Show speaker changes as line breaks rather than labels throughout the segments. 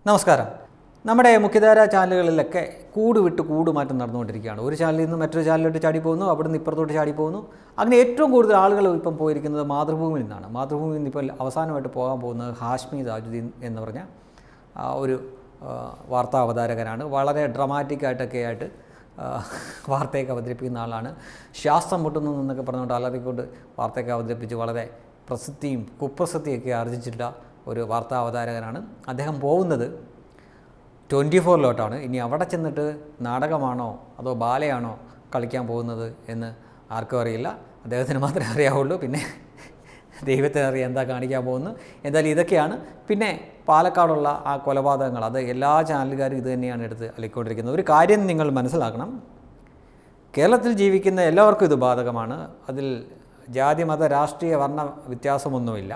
നമസ്കാരം നമ്മുടെ മുഖ്യധാര ചാനലുകളിലൊക്കെ കൂട് വിട്ട് കൂട് മാറ്റം നടന്നുകൊണ്ടിരിക്കുകയാണ് ഒരു ചാനലിൽ നിന്ന് മറ്റൊരു ചാനലിലോട്ട് ചാടി പോകുന്നു അവിടുന്ന് ഇപ്പുറത്തോട്ട് ചാടി പോകുന്നു അങ്ങനെ ഏറ്റവും കൂടുതൽ ആളുകൾ ഇപ്പം പോയിരിക്കുന്നത് മാതൃഭൂമിയിൽ നിന്നാണ് മാതൃഭൂമിയിൽ നിന്ന് ഇപ്പോൾ അവസാനമായിട്ട് പോകാൻ പോകുന്നത് ഹാഷ്മി താജുദ്ദീൻ എന്ന് പറഞ്ഞ ആ, ഒരു ആ, വാർത്താ അവതാരകനാണ് വളരെ ഡ്രമാറ്റിക് ആയിട്ടൊക്കെ ആയിട്ട് ആ, വാർത്തയൊക്കെ അവതരിപ്പിക്കുന്ന ആളാണ് ശ്വാസം മുട്ടുന്നു എന്നൊക്കെ പറഞ്ഞുകൊണ്ട് അലറിക്കൊണ്ട് വാർത്തയൊക്കെ അവതരിപ്പിച്ച് വളരെ പ്രസിദ്ധിയും കുപ്രസിദ്ധിയൊക്കെ ആർജിച്ചിട്ടുള്ള ഒരു വാർത്താ അവതാരകനാണ് അദ്ദേഹം പോകുന്നത് ട്വൻറ്റി ഫോറിലോട്ടാണ് ഇനി അവിടെ ചെന്നിട്ട് നാടകമാണോ അതോ ബാലയാണോ കളിക്കാൻ പോകുന്നത് എന്ന് ആർക്കും അറിയില്ല അദ്ദേഹത്തിന് മാത്രമേ അറിയാവുള്ളൂ പിന്നെ ദൈവത്തിന് അറിയാം എന്താ കാണിക്കാൻ പോകുന്നു എന്തായാലും ഇതൊക്കെയാണ് പിന്നെ പാലക്കാടുള്ള ആ കൊലപാതകങ്ങൾ അത് എല്ലാ ചാനലുകാരും ഇത് തന്നെയാണ് എടുത്ത് അലിക്കൊണ്ടിരിക്കുന്നത് ഒരു കാര്യം നിങ്ങൾ മനസ്സിലാക്കണം കേരളത്തിൽ ജീവിക്കുന്ന എല്ലാവർക്കും ഇത് ബാധകമാണ് അതിൽ ജാതി മത രാഷ്ട്രീയ വർണ്ണ വ്യത്യാസമൊന്നുമില്ല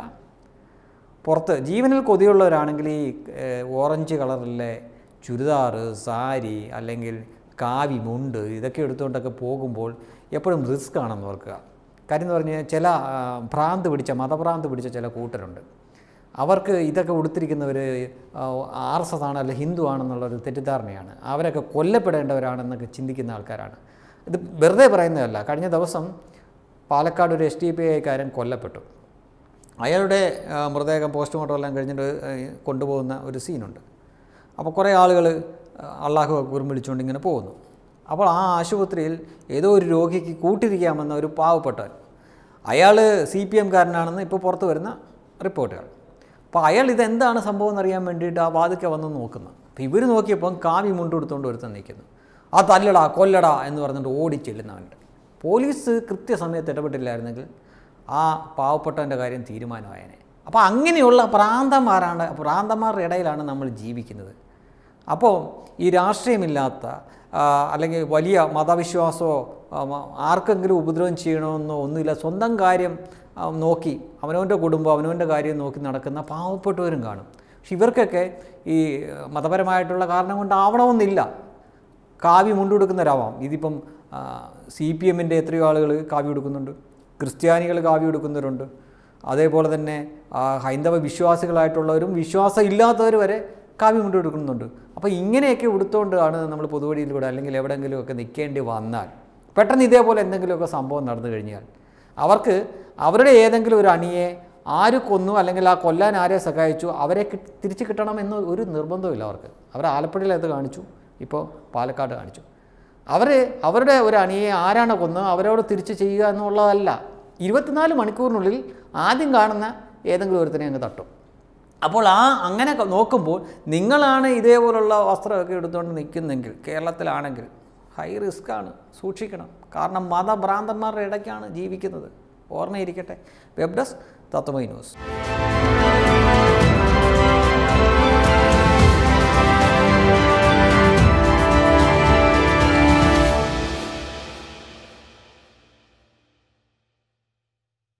പുറത്ത് ജീവനിൽ കൊതിയുള്ളവരാണെങ്കിൽ ഈ ഏഹ്, ഓറഞ്ച് കളറിലെ ചുരിദാർ സാരി അല്ലെങ്കിൽ കാവി മുണ്ട് ഇതൊക്കെ എടുത്തുകൊണ്ടൊക്കെ പോകുമ്പോൾ എപ്പോഴും റിസ്ക് ആണെന്ന് ഓർക്കുക കാര്യം എന്ന് പറഞ്ഞാൽ ചില ആ, ഭ്രാന്ത് പിടിച്ച മതഭ്രാന്ത് പിടിച്ച ചില കൂട്ടരുണ്ട് അവർക്ക് ഇതൊക്കെ ഉടുത്തിരിക്കുന്നവർ ആർ എസ് എസ് ആണ് അല്ല ഹിന്ദു ആണെന്നുള്ളൊരു തെറ്റിദ്ധാരണയാണ് അവരൊക്കെ കൊല്ലപ്പെടേണ്ടവരാണെന്നൊക്കെ ചിന്തിക്കുന്ന ആൾക്കാരാണ് ഇത് വെറുതെ പറയുന്നതല്ല കഴിഞ്ഞ ദിവസം പാലക്കാട് ഒരു എസ് ഡി പി ഐക്കാരൻ കൊല്ലപ്പെട്ടു അയാളുടെ ആ, മൃതദേഹം പോസ്റ്റ്മോർട്ടം എല്ലാം കഴിഞ്ഞിട്ട് ആ, കൊണ്ടുപോകുന്ന ഒരു സീനുണ്ട് അപ്പോൾ കുറേ ആളുകൾ അള്ളാഹു അക്ബറും വിളിച്ചുകൊണ്ട് ഇങ്ങനെ പോകുന്നു അപ്പോൾ ആ ആശുപത്രിയിൽ ഏതോ ഒരു രോഗിക്ക് കൂട്ടിരിക്കാമെന്ന ഒരു പാവപ്പെട്ടവൻ അയാൾ സി പി എംകാരനാണെന്ന് ഇപ്പോൾ പുറത്ത് വരുന്ന റിപ്പോർട്ടുകൾ അപ്പോൾ അയാൾ ഇതെന്താണ് സംഭവം എന്നറിയാൻ വേണ്ടിയിട്ട് ആ വാതിക്ക വന്ന് നോക്കുന്നു അപ്പോൾ ഇവർ നോക്കിയപ്പം കാവി മുണ്ടെടുത്തുകൊണ്ട് ഒരുത്തൻ നിൽക്കുന്നു ആ തല്ലടാ കൊല്ലടാ എന്ന് പറഞ്ഞിട്ട് ഓടി ചെല്ലുന്നവനുണ്ട് പോലീസ് കൃത്യസമയത്ത് ഇടപെട്ടില്ലായിരുന്നെങ്കിൽ ആ പാവപ്പെട്ടവൻ്റെ കാര്യം തീരുമാനമായേനെ അപ്പോൾ അങ്ങനെയുള്ള പ്രാന്തന്മാരാണ് പ്രാന്തന്മാരുടെ ഇടയിലാണ് നമ്മൾ ജീവിക്കുന്നത് അപ്പോൾ ഈ രാഷ്ട്രീയമില്ലാത്ത ആ, അല്ലെങ്കിൽ വലിയ മതവിശ്വാസമോ ആ, മ- ആർക്കെങ്കിലും ഉപദ്രവം ചെയ്യണമെന്നോ ഒന്നുമില്ല സ്വന്തം കാര്യം ആ, നോക്കി അവനവൻ്റെ കുടുംബം അവനവൻ്റെ കാര്യം നോക്കി നടക്കുന്ന പാവപ്പെട്ടവരും കാണും പക്ഷെ ഇവർക്കൊക്കെ ഈ മതപരമായിട്ടുള്ള കാരണം കൊണ്ടാവണമെന്നില്ല കാവ്യ മുണ്ടുകൊടുക്കുന്നവരാവാം ഇതിപ്പം സി പി എമ്മിൻ്റെ എത്രയോ ആളുകൾ കാവ്യ കൊടുക്കുന്നുണ്ട് ക്രിസ്ത്യാനികൾ കാവ്യ കൊടുക്കുന്നവരുണ്ട് അതേപോലെ തന്നെ ആ, ഹൈന്ദവ വിശ്വാസികളായിട്ടുള്ളവരും വിശ്വാസം ഇല്ലാത്തവർ വരെ കാവ്യ മുണ്ട് കൊടുക്കുന്നുണ്ട് അപ്പോൾ ഇങ്ങനെയൊക്കെ ഉടുത്തുകൊണ്ടാണ് നമ്മൾ പൊതുവഴിയിലൂടെ അല്ലെങ്കിൽ എവിടെയെങ്കിലുമൊക്കെ നിൽക്കേണ്ടി വന്നാൽ പെട്ടെന്ന് ഇതേപോലെ എന്തെങ്കിലുമൊക്കെ സംഭവം നടന്നു കഴിഞ്ഞാൽ അവർക്ക് അവരുടെ ഏതെങ്കിലും ഒരു അണിയെ ആര് കൊന്നു അല്ലെങ്കിൽ ആ കൊല്ലാൻ ആരെ സഹായിച്ചു അവരെ കി- തിരിച്ച് കിട്ടണം എന്ന് ഒരു നിർബന്ധമില്ല അവർക്ക് അവർ ആലപ്പുഴയിൽ അത് കാണിച്ചു ഇപ്പോൾ പാലക്കാട് കാണിച്ചു അവർ അവരുടെ ഒരു അണിയെ ആരാണ് കൊന്നത് അവരോട് തിരിച്ച് ചെയ്യുക എന്നുള്ളതല്ല ഇരുപത്തിനാല് മണിക്കൂറിനുള്ളിൽ ആദ്യം കാണുന്ന ഏതെങ്കിലും ഒരുത്തിനെ അങ്ങ് തട്ടും അപ്പോൾ ആ അങ്ങനെ ക- നോക്കുമ്പോൾ നിങ്ങളാണ് ഇതേപോലുള്ള വസ്ത്രമൊക്കെ എടുത്തുകൊണ്ട് നിൽക്കുന്നെങ്കിൽ കേരളത്തിലാണെങ്കിൽ ഹൈ റിസ്ക്കാണ് സൂക്ഷിക്കണം കാരണം മതഭ്രാന്തന്മാരുടെ ഇടയ്ക്കാണ് ജീവിക്കുന്നത് ഓർമ്മയിരിക്കട്ടെ വെബ് ഡെസ്ക് തത്വമൈ ന്യൂസ്